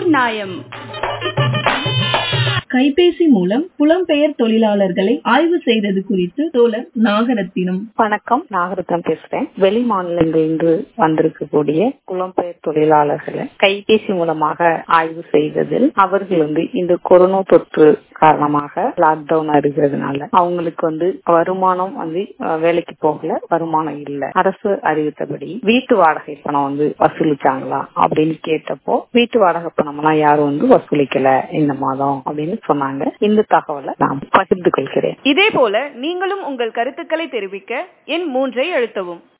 நியாயம் கைபேசி மூலம் புலம்பெயர் தொழிலாளர்களை ஆய்வு செய்தது குறித்து தோழர் நாகரத்தினம் வணக்கம் நாகரத்னம் பேசுறேன் வெளி மாநிலங்களிலிருந்து வந்திருக்கக்கூடிய புலம்பெயர் தொழிலாளர்களை கைபேசி மூலமாக ஆய்வு செய்ததில் அவர்கள் வந்து இந்த கொரோனா தொற்று காரணமாக லாக்டவுன் இருக்கிறதுனால அவங்களுக்கு வந்து வருமானம் வந்து அஹ், வேலைக்கு போகல வருமானம் இல்ல அரசு அறிவித்தபடி வீட்டு வாடகை பணம் வந்து வசூலிச்சாங்களா அப்படின்னு கேட்டப்போ வீட்டு வாடகை பணம் எல்லாம் யாரும் வந்து வசூலிக்கல இந்த மாதம் அப்படின்னு சொன்னாங்க இந்த தகவலை நான் பகிர்ந்து கொள்கிறேன் இதே போல நீங்களும் உங்கள் கருத்துக்களை தெரிவிக்க எண் மூன்றை அழுத்தவும்